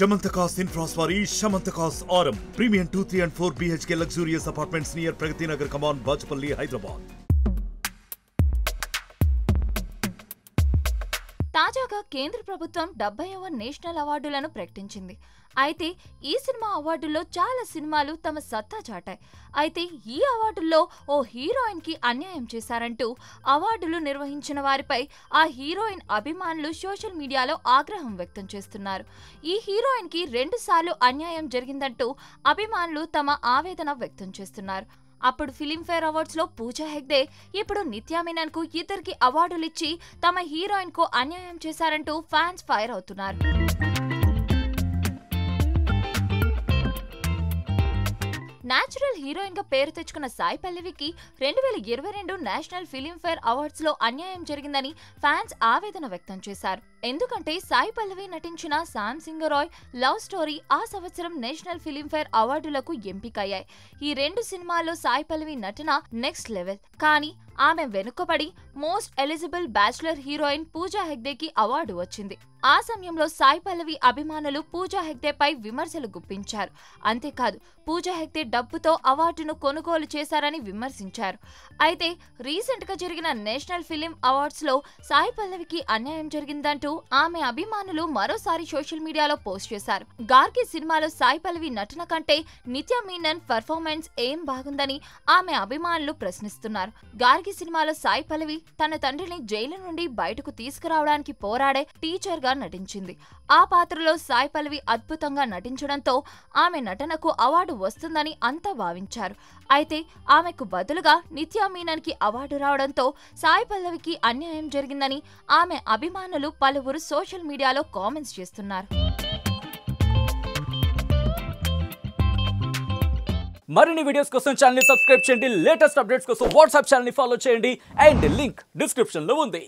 Shamantakas Infras వారి Shamantakas Aurum premium two three and four BHK luxurious apartments near Pragathi Nagar Kaman Bachupally Hyderabad తాజాగా కేంద్ర ప్రభుత్వం డెబ్బైవ national అవార్డులను ప్రకటించింది అయితే ఈ సినిమా అవార్డుల్లో చాలా సినిమాలు తమ సత్తా చాటాయి అయితే ఈ అవార్డుల్లో ఓ హీరోయిన్ కి అన్యాయం చేశారంటూ అవార్డులు నిర్వహించిన వారిపై ఆ హీరోయిన్ అభిమానులు సోషల్ మీడియాలో ఆగ్రహం వ్యక్తం చేస్తున్నారు ఈ హీరోయిన్ కి రెండు సార్లు అన్యాయం జరిగిందంటూ అభిమానులు తమ ఆవేదన వ్యక్తం చేస్తున్నారు అప్పుడు ఫిలింఫేర్ అవార్డ్స్ లో పూజా హెగ్డే ఇప్పుడు నిత్యా మీనన్ కు ఇద్దరికి అవార్డులు ఇచ్చి తమ హీరోయిన్ కు అన్యాయం చేశారంటూ ఫ్యాన్స్ ఫైర్ అవుతున్నారు నేచురల్ హీరోయిన్ గా పేరు తెచ్చుకున్న సాయి పల్లవికి రెండు వేల ఇరవై రెండు నేషనల్ ఫిలింఫేర్ అవార్డ్స్ లో అన్యాయం జరిగిందని ఫ్యాన్స్ ఆవేదన వ్యక్తం చేశారు ఎందుకంటే సాయి పల్లవి నటించిన శామ్ సింగరాయ్ లవ్ స్టోరీ ఆ సంవత్సరం నేషనల్ ఫిలింఫేర్ అవార్డులకు ఎంపికయ్యాయి ఈ రెండు సినిమాల్లో సాయి పల్లవి నటన నెక్స్ట్ లెవెల్ కానీ ఆమె వెనుకబడి most eligible bachelor heroine Pooja హెగ్డేకి అవార్డు వచ్చింది ఆ సమయంలో సాయి పల్లవి అభిమానులు పూజా హెగ్డేపై విమర్శలు గుప్పించారు అంతేకాదు పూజా హెగ్డే డబ్బుతో అవార్డును కొనుగోలు చేశారని విమర్శించారు అయితే రీసెంట్ గా జరిగిన నేషనల్ ఫిలిం అవార్డ్స్ లో సాయి పల్లవికి అన్యాయం జరిగిందంటూ ఆమె అభిమానులు మరోసారి సోషల్ మీడియాలో పోస్ట్ చేశారు గార్గి సినిమాలో సాయి పల్లవి నటన కంటే నిత్య మీనన్ పర్ఫార్మెన్స్ ఏం బాగుందని ఆమె అభిమానులు ప్రశ్నిస్తున్నారు గార్గి సినిమాలో సాయి పల్లవి తన తండ్రిని జైలు నుండి బయటకు తీసుకురావడానికి పోరాడే టీచర్ గా నటించింది ఆ పాత్రలో సాయి పల్లవి అద్భుతంగా నటించడంతో ఆమె నటనకు అవార్డు వస్తుందని అంతా భావించారు అయితే ఆమెకు బదులుగా నిత్యా మీనన్ కి అవార్డు రావడంతో సాయి పల్లవికి అన్యాయం జరిగిందని ఆమె అభిమానులు పలువురు సోషల్ మీడియాలో కామెంట్స్ చేస్తున్నారు మరిన్ని వీడియోస్ కోసం ఛానల్ సబ్స్క్రైబ్ చేయండి లేటెస్ట్ అప్డేట్స్ కోసం వాట్సాప్ ఛానల్ ఫాలో చేయండి అండ్ లింక్ డిస్క్రిప్షన్ లో ఉంది